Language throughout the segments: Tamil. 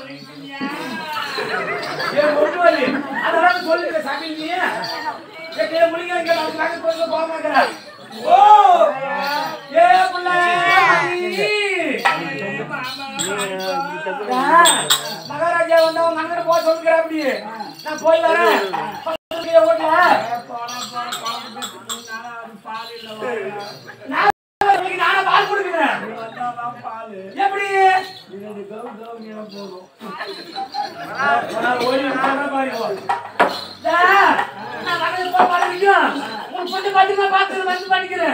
ஏன் ஒண்ணு வலி அதெல்லாம் சொல்லுங்க சாமி நீ ஏ முழிங்க இங்க நான் காக்கு போக போக மாட்டேன் ஓ ஏ புள்ள மகாராஜா வந்து அவங்க அண்ணன் போக சொல்லுகிற அப்படி நான் போய் வரேன் பக்கத்துல ஓட்டல நான் உங்களுக்கு நானே பால் கொடுக்குறேன் எப்படி நான் ஓடி நான் பாருங்க நான் வரது போய் பாருங்க உன் பொண்ணு பாத்தீங்கன்னா பாத்து வந்து பண்ணிக்கிறேன்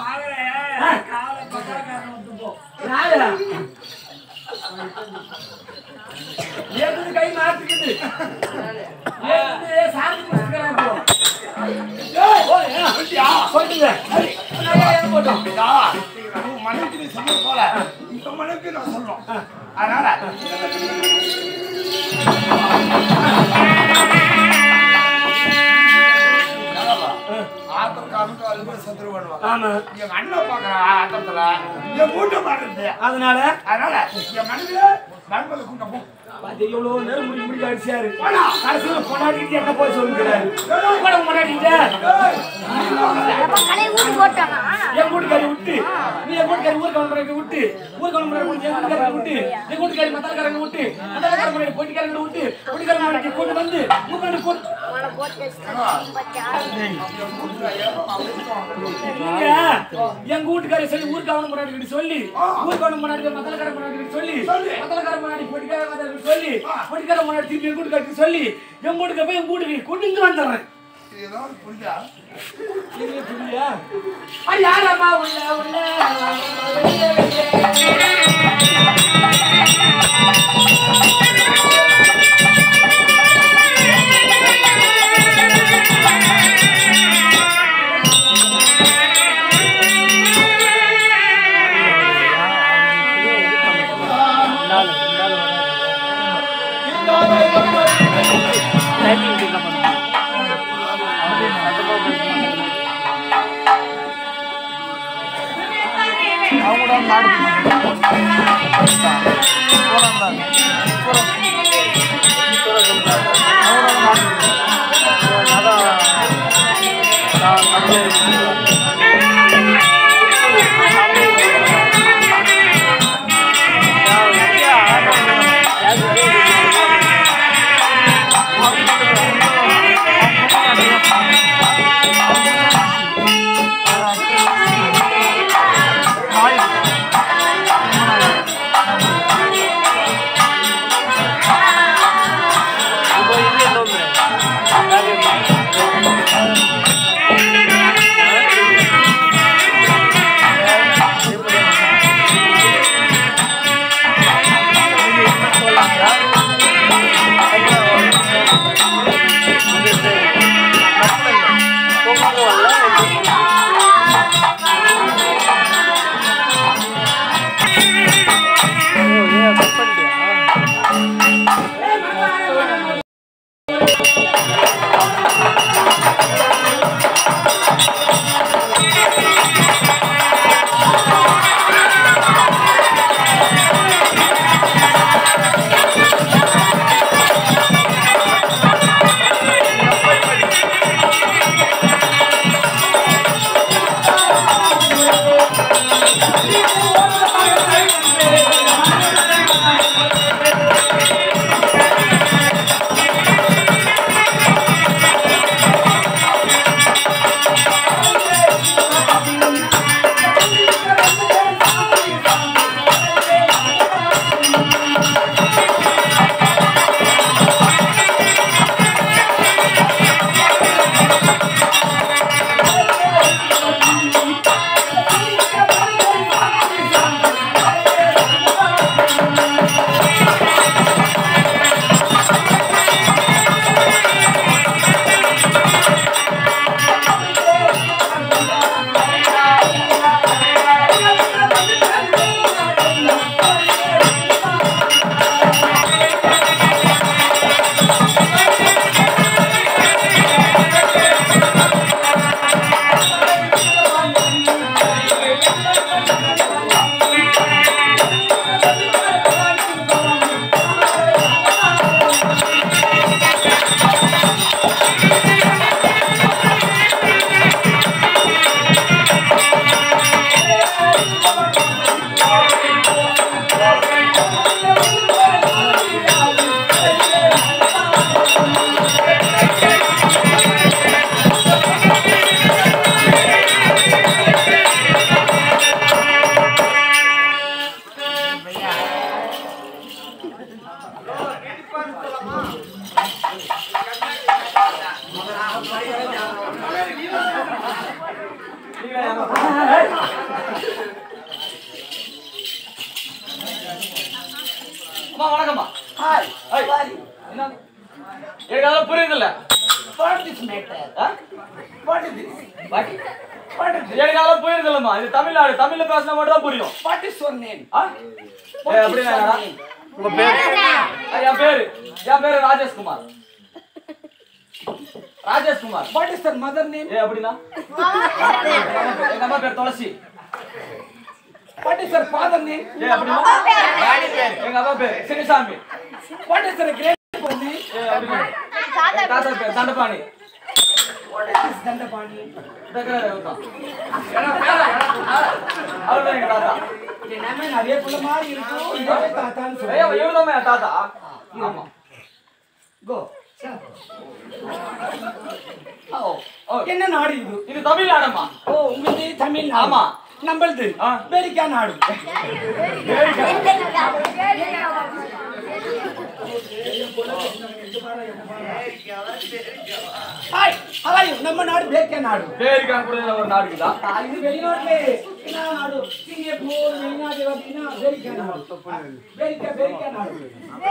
யாரு ஏத்துது கை மாத்திக்குது ஏத்துது சாமி குடிச்சுக்கிறேன் இப்போ ஏய், ஓ, ஏன், அப்படியா? சொல்லுங்க. சரி, நான் ஏன் போட்டோம்? மனைவி நீ சொன்ன போல இந்த மனைவி நான் சொல்றோம் அதனால ஆத்திரக்காரனுக்கு அழுவே சத்துரு பண்ணுவாங்க ஆமா எங்க அண்ணன் பாக்குற ஆத்திரத்துல என் மூட்டை மாட்டேன் அதனால அதனால என் மனைவி நண்பர்கள் கூட்ட போ பாத்து எவ்வளவு நேரம் முடி முடி அடிச்சாரு கடைசியில பொண்டாட்டிட்டு என்ன போய் சொல்லுகிறாரு கூட பொண்டாட்டிட்ட கடை ஊட்டி போட்டானா என் வீட்டுக்காரி விட்டு நீ என் வீட்டுக்காரி ஊருக்கு கிளம்புறதுக்கு விட்டு ஊருக்கு கிளம்புற விட்டு என் வீட்டுக்காரி விட்டு என் வீட்டுக்காரி மத்தாக்காரங்க விட்டு மத்தாக்காரங்க முன்னாடி பொட்டிக்காரங்க விட்டு பொட்டிக்காரங்க முன்னாடி கொண்டு வந்து முன்னாடி கொண்டு அவனை போட்டு பச்சா நீங்க எங்க வீட்டுக்காரி சொல்லி ஊருக்கு அவன முன்னாடி இப்படி சொல்லி ஊருக்கு அவன முன்னாடி மத்தலக்கார முன்னாடி இப்படி சொல்லி மத்தலக்கார முன்னாடி பொட்டிக்கார முன்னாடி சொல்லி பொட்டிக்கார முன்னாடி திருப்பி எங்க வீட்டுக்காரி சொல்லி என் வீட்டுக்கு போய் என் வீட்டுக்கு கொண்டு இங்க வந்துடுறேன் இது ஏதாவது புரியுதா நீங்க புரியலையா? அட யாரம்மா உள்ள உள்ள வெளியே, வெளியே. அவங்க அம்மா வணக்கம்மா ஹாய் ஹாய். சாரி என்ன எனக்கு அதெல்லாம் புரியுதுல்ல வாட் இஸ் மேட்டர் ஆ? வாட் இஸ் திஸ் பாட்டி வாட் இஸ் எனக்கு அதெல்லாம் புரியுதுல்லம்மா இது தமிழ்நாடு தமிழ்ல பேசினா மட்டும் தான் புரியும் வாட் இஸ் யுவர் நேம் ஆ? ஏய், அப்படின்னா என்னடா? உங்க பேரு ஆ, என் பேரு என் பேரு Rajeshkumar Rajeshkumar what is your mother name ஏ அப்படின்னா எங்க அம்மா பேர் Thulasi what is your father name ஏ அப்படின்னா எங்க அம்மா பேர் Chinnasamy what is your great name ஏ அப்படின்னா எங்க தாத்தா பேர் Dandapani what is this Dandapani இருக்கிறாரு அவர்தான். அவர்தான் எங்க தாத்தா எல்லாமே நிறைய புள்ள மாதிரி இருக்கும் இதே தாத்தான்னு ஐயா சொல்லு இவர்தான் என் தாத்தா ஆமா கோ ஓ, ஓ. என்ன நாடு இது இது தமிழ்நாடம்மா ஓ உங்களுது தமிழ் நாடு. ஆமா. நம்மளது ஆ. அமெரிக்கா நாடு ஹாய் ஹாய் நம்ம நாடு அமெரிக்கா நாடு பேருக்கான் கூட ஒரு நாடுக்குதா ஆ, இது வெளிநாட்டுல என்ன நாடு சிங்கப்பூர் வெளிநாடு அப்படின்னா அமெரிக்கா நாடு அமெரிக்கா அமெரிக்கா நாடு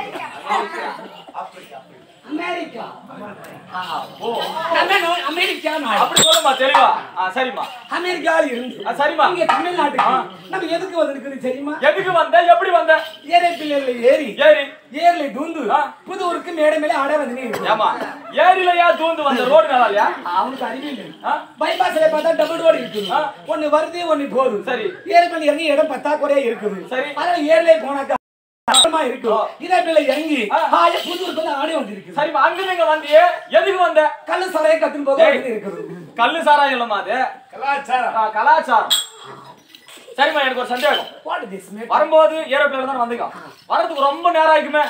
அமெரிக்கா ஓ நம்ம நோ- அமெரிக்கா நாடு அப்படி சொல்லுமா தெளிவா ஆ சரிம்மா அமெரிக்காவில் இருந்து ஆ, சரிம்மா. இங்க தமிழ்நாட்டுக்கு ஆ. நம்ம எதுக்கு வந்திருக்குது தெரியுமா எதுக்கு வந்த எப்படி வந்த ஏரோப்ளேன்ல ஏறி ஏரி ஏர்ல தூந்து ஆ. புது ஊருக்கு மேடை மேல ஆட வந்து ஏமா ஏரியில ஏன் தூந்து வந்த ரோடு நல்லா இல்லையா அவனுக்கு அறிவில்லை ஆ? பைபாஸ்ல பார்த்தா டபுள் ரோடு இருக்குது ஆ. ஒண்ணு வருது ஒண்ணு போகுது சரி. ஏர்மேல இறங்கி இடம் பத்தாக்குறையா இருக்குது சரி. அதனால ஏர்ல போனாக்கா கஷ்டமா இருக்கும் ஆ. இதே மேல இறங்கி ஆ. ஹாயா புது ஊருக்கு வந்து ஆடி வந்து இருக்குது சரிம்மா அங்க நீங்க வந்தியே எதுக்கு வந்த கல்லு சாலையை கத்துன்னு போக ஏய். வந்து இருக்குது கல்லு சாராயம் இல்லம்மா அது கலாச்சாரம் ஆ, கலாச்சாரம் சரிம்மா எனக்கு ஒரு சந்தேகம் வாட் திஸ் மேட் வரும்போது ஏரோப்ளேன்ல தான் வந்தீங்க வரதுக்கு ரொம்ப நேரம் ஆயிக்குமே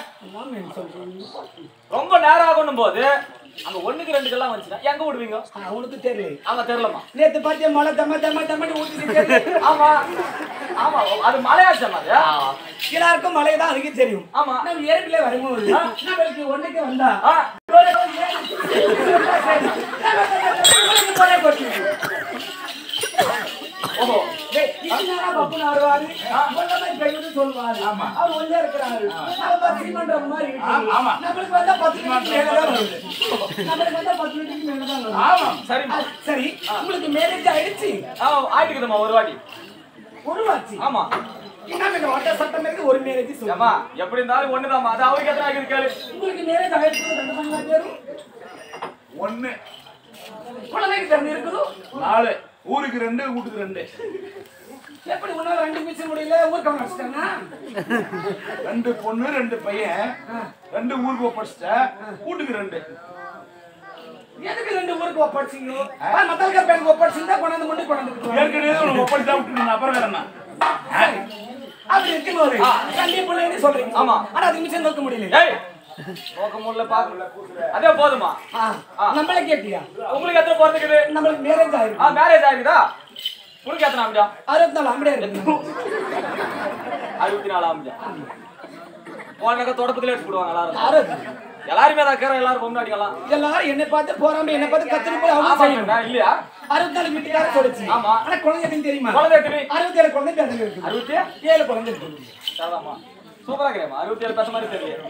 ரொம்ப நேரம் ஆகணும் போது அங்க ஒண்ணுக்கு ரெண்டுக்கெல்லாம் வந்துச்சுன்னா எங்க விடுவீங்க அவனுக்கு தெரியல அங்க தெரியலமா நேத்து பாத்தியா மழை தம்ம தம்ம தம்மன்னு ஊத்தி ஆமா ஆமா அது மலையாச்சம் அது எல்லாருக்கும் மழை தான் அதுக்கு தெரியும் ஆமா. நம்ம ஏற்கனவே வரும்போது நம்மளுக்கு ஒண்ணுக்கு வந்தா ஆ, ஓஹோ சொல்லுவாரு அவர் ஒன்றே இருக்கிறாரு அவர் சீமன்ற மாதிரி இருக்கு. நம்மளுக்கு வந்தா பத்து நிமிஷத்துக்கு மேலதான் வருது. நம்மளுக்கு வந்தா பத்து நிமிஷத்துக்கு மேலதான் வருது. சரிம்மா சரி உங்களுக்கு மேரேஜ் ஆயிடுச்சு ஆ, ஆயிட்டுக்குதும்மா ஒரு வாட்டி ஒரு வாட்சி ஆமா என்ன இந்த வட்ட சட்டம் இருக்கு ஒரு மேரேஜ் சொல்லுங்க ஏமா எப்படி இருந்தாலும் ஒண்ணுதாம்மா அது அவருக்கு எத்தனை ஆகுது கேளு உங்களுக்கு மேரேஜ் ஆயிடுச்சு ரெண்டு மணி நேரம் பேரும் ஒண்ணு குழந்தைக்கு திறந்து இருக்குதோ நாலு ஊருக்கு ரெண்டு வீட்டுக்கு ரெண்டு எப்படி உன்னால ரெண்டு மிச்சம் முடியல ஊருக்கு அவன் வச்சுட்டானா ரெண்டு பொண்ணு ரெண்டு பையன் ரெண்டு ஊருக்கு ஒப்படைச்சிட்டேன் வீட்டுக்கு ரெண்டு எதுக்கு ரெண்டு ஊருக்கு ஒப்படைச்சீங்க மத்தல்கர் பேங்க் ஒப்படைச்சிருந்தா கொண்டாந்து முன்னாடி கொண்டாந்து ஏற்கனவே உனக்கு ஒப்படைச்சா விட்டுட்டு அப்புறம் வேற என்ன அப்படி இருக்கும்போது கண்டிப்பா பிள்ளைன்னு சொல்றீங்க ஆமா. ஆனா அதுக்கு மிச்சம் நோக்க முடியல ஏய் நோக்க முடியல பார்க்க முடியல அதே போதுமா ஆ, நம்மளே கேட்டியா உங்களுக்கு எத்தனை பிறந்துக்குது நம்மளுக்கு மேரேஜ் ஆ ஆயிருக்கு மேரேஜ் ஆயிருக்குதா உங்களுக்கு எத்தனை ஆமிடா அறுபத்தி நாலு ஆம்பளை இருக்கு அறுபத்தி நாலு ஆமிடா போனாக்க தொடப்பத்துல எடுத்து போடுவாங்க எல்லாரும் அறுபது எல்லாருமே தான் கேட்கற எல்லாரும் பொண்ணு அடிக்கலாம் எல்லாரும் என்ன பார்த்து போறாம என்ன பார்த்து கத்துட்டு போய் அவங்க ஆமா செய்யணும் இல்லையா அறுபத்தி நாலு வீட்டுக்கார சொல்லுச்சு ஆமா. ஆனா குழந்தை எதுவும் தெரியுமா குழந்தை எத்தனை? அறுபத்தி ஏழு குழந்தை பேசுங்க இருக்கு அறுபத்தி ஏழு குழந்தை இருக்கு சரிதாம்மா சூப்பரா இருக்கிறேம்மா அறுபத்தி ஏழு பேச மாதிரி தெரியல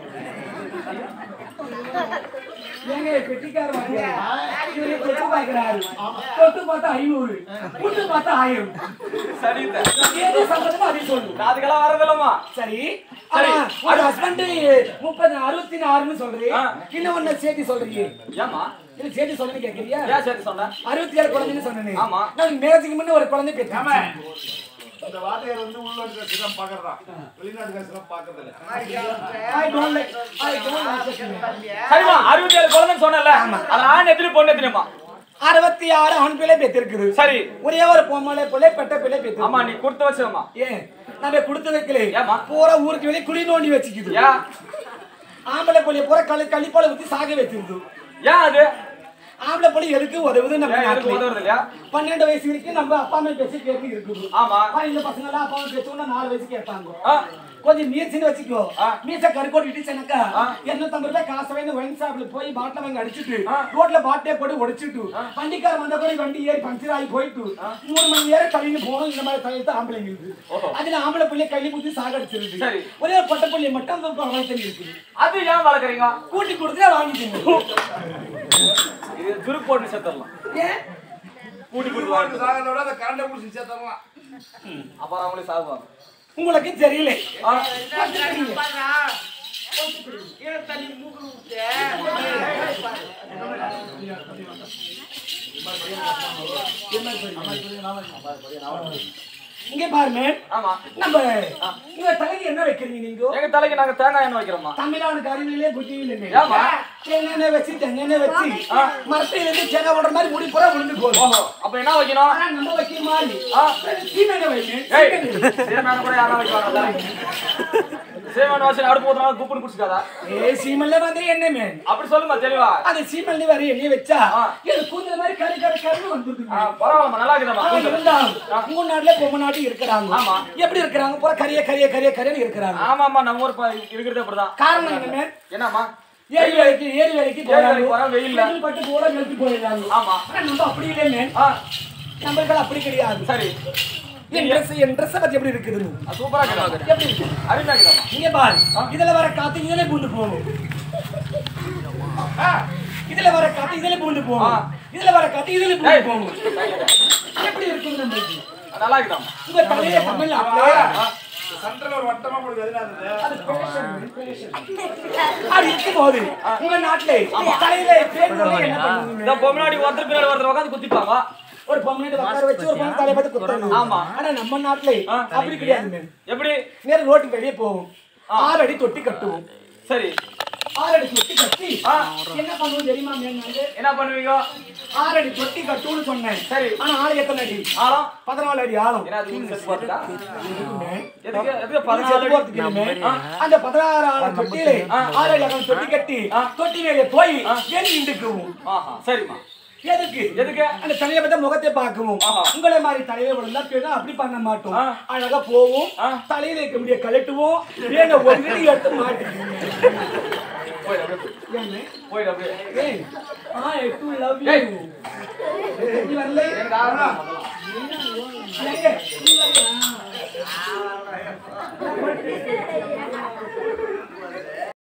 ஏங்க பெட்டிக்கார இவரு தொட்டு பார்க்கிறாரு தொட்டு பார்த்தா ஐநூறு புட்டு பார்த்தா ஆயிரம் சரி ஏதோ சம்பந்தமா அதை சொல்லு நான் அதுக்கெல்லாம் வரதில்லம்மா சரி சரி. ஆனா ஒரு ஹஸ்பண்ட் முப்பது அறுபத்தி நாலுன்னு சொல்றீங்க ஆ. இன்னும் ஒண்ணு சேர்த்து சொல்றீங்க ஏமா இல்ல சேர்த்து சொல்றேன்னு கேக்குறியா ஏன் சேர்த்து சொன்னேன் அறுபத்தி ஏழு குழந்தைன்னு சொன்னேன் ஆமா. நான் மேரேஜுக்கு முன்ன ஒரு குழந்தை பெற்று இந்த வார்த்தையர் வந்து உள்ள இருக்கிற பாக்குறதா வெளிநாட்டு காசு பாக்குறது இல்ல I don't like I don't like it. சரிம்மா அறுபத்தி ஏழு குழந்தைன்னு சொன்னல அது ஆண் எத்தனை பொண்ணு எத்தனைமா அறுபத்தி ஆறு ஆண் பிள்ளை பெற்றிருக்குது சரி ஒரே ஒரு பொம்மலை பிள்ளை பெட்ட பிள்ளை பெற்று ஆமா நீ கொடுத்து வச்சோமா ஏன் நம்ம கொடுத்து வைக்கல ஏம்மா? பூரா ஊருக்கு வெளியே குழி நோண்டி வச்சுக்குது ஏன் ஆம்பளை பிள்ளைய பூரா களி கள்ளிப்பால ஊத்தி சாக வச்சிருது ஏன் அது ஆம்பளை பிள்ளை எதுக்கு உதவுது நம்ம ஏன் எதுக்கு நாட்டுல உதவுறது இல்லையா பன்னெண்டு வயசு வரைக்கும் நம்ம அப்பா அம்மா பேசி கேட்டு இருக்குது ஆமா ஆனா இந்த பசங்க எல்லாம் அப்பா அம்மா பேசணும்னா நாலு வயசு கேட்பாங்க ஆ, கொஞ்சம் மீசின்னு வச்சுக்கோ ஆ. மீச கருக்கோடு இடிச்சனக்கா எண்ணூத்தம்பது ரூபாய் காசு வாங்கி ஒயின் ஷாப்ல போய் பாட்டில வாங்கி அடிச்சுட்டு ஆ. ரோட்ல பாட்டே போட்டு உடைச்சிட்டு வண்டிக்கார வந்த கூட வண்டி ஏறி பஞ்சர் ஆகி போயிட்டு மூணு மணி நேரம் தள்ளின்னு போகணும் இந்த மாதிரி தலையத்து ஆம்பளைங்களுக்கு ஓஹோ. அதுல ஆம்பளை பிள்ளை கைலி குத்தி சாகடிச்சிருது சரி. ஒரே ஒரு பொட்டை பிள்ளை மட்டும் அந்த வளர்த்து இருக்குது அது ஏன் வளர்க்குறீங்க கூட்டி கொடுத்து வாங்கிக்கோங்க இது துருக்கு போட்டு சேர்த்துடலாம் ஏன் கூட்டி கொடுத்து குடுவாங்க வாங்கிட்டு சாகிறத விட அந்த கரண்டை பிடிச்சி சேர்த்தரலாம் அப்புறம் அவங்களே சாகுவாங்க உங்களுக்கு தெரியல ஆ, இங்க பாருங்க ஆமா நம்ம இங்க தலைக்கு என்ன வைக்கிறீங்க நீங்க எங்க தலைக்கு நாங்க தேங்காய் எண்ணெய் வைக்கிறோமா தமிழ்நாடு கருவிலே புத்தியில் ஏம்மா? தேங்காய் வச்சு தெங்கெண்ணெய் வச்சு மரத்தையில இருந்து தேங்காய் போடுற மாதிரி முடி பூரா விழுந்து போகும் ஓஹோ அப்ப என்ன வைக்கணும் ஆனா நம்ம வைக்கிற மாதிரி ஆ. சீமெண்ணெய் வைங்க ஏய் சீமான் கூட யாரா வைக்குவாங்க தலைக்கு சீமான் வாசனை அடுப்பு ஊத்துனா குப்புன்னு குடிச்சுக்காதா ஏ சீமெல்ல வந்து எண்ணெய் மேன் அப்படி சொல்லுமா தெளிவா அது சீமெல்ல வர எண்ணெய் வச்சா ஆ. இது கூந்தல் மாதிரி கறி கறி கறி வந்துருது ஆ, பரவாயில்லம்மா நல்லா இருக்குதாம்மா ஆனா இருந்தாலும் உங்க நாட்டுல பொம்மை நாட்டு இருக்கிறாங்க ஆமா. எப்படி இருக்கிறாங்க பூரா கரிய கரிய கரிய கரியன்னு இருக்கிறாங்க ஆமா ஆமா நம்ம ஊர் ப- இருக்கிறது அப்படிதான் காரணம் என்ன மேன் என்னம்மா ஏரி வேலைக்கு ஏரி வேலைக்கு ஏரி வேலைக்கு போறா, போறாங்க வெயில்ல. வெயில் பட்டு போல நிறுத்தி போயிடுறாங்க ஆமா ஆனா நம்ம அப்படி இல்லை மேன் ஆ நம்மளுக்கு அப்படி கிடையாது சரி என் ட்ரெஸ் என் ட்ரெஸ் பத்தி எப்படி இருக்குது அது சூப்பரா இருக்குதா எப்படி இருக்கு அருமையா இருக்குதாம்மா இங்க பாரு இதுல வர காத்து இதுல பூந்து போகும் ஆ, இதுல வர காத்து இதுல பூந்து போகும் ஆ. இதுல வர காத்து இதுல பூந்து ஏய். போகும் எப்படி இருக்குது நம்மளுக்கு நல்லா இருக்குதாம்மா உங்க தலையில தமிழ் அப்படியே சென்ட்ரல் ஒரு வட்டமா போடுது எதுனா அது அது fashion, fashion. அது இருக்கும்போது உங்க நாட்டுல தலையில பேர் வந்து என்ன பண்ணுவீங்க? இந்த பொம்னாடி ஒருத்தர் பின்னாடி ஒருத்தர் உட்காந்து குத்திப்பாங்க ஒரு பொம்மையை உட்கார வச்சு ஒரு பொண்ணு தலையை பார்த்து குத்தணும் ஆமா. ஆனா நம்ம நாட்டுல ஆ. அப்படி கிடையாது மேம் எப்படி நேரம் ரோட்டுக்கு வெளியே போவோம் ஆறு அடி தொட்டி கட்டுவோம் சரி ஆறு அடி தொட்டி கட்டி ஆ. என்ன பண்ணுவோம் தெரியுமா மேம் நாங்க என்ன பண்ணுவீங்க ஆறு அடி தொட்டி கட்டுன்னு சொன்னேன் சரி. ஆனா ஆளு எத்தனை அடி ஆழம் பதினாலு அடி ஆழம் என்ன அது செட் போட்டுட்டா இருக்குமே. எதுக்கு எதுக்கு அது பதினாலு செத்து அடி? போறதுக்கு இனிமே. அந்த பதினாறு ஆளம் தொட்டியிலே ஆறு அடி அகலம் தொட்டி கட்டி தொட்டி மேலே போய் வெளி இண்டுக்குவோம் ஆஹா சரிம்மா எதுக்கு எதுக்கு அந்த தலையை பத்த முகத்தை பார்க்கவும் ஆஹா. உங்களை மாதிரி தலையில விழுந்தா பேரும் அப்படி பண்ண மாட்டோம் ஆ. அழகா போவோம் ஆ. தலையில இருக்க முடிய கழட்டுவோம் வேண ஒரு இடி எடுத்து மாட்டிக்குவோம் போயிடு அப்படியே போயிடு. ஏன்னு? போயிடு அப்படியே ஏய், I too love you. ஏய். நீ வரல? எனக்கு ஆகணும் ஏங்க, நீ வரலையா?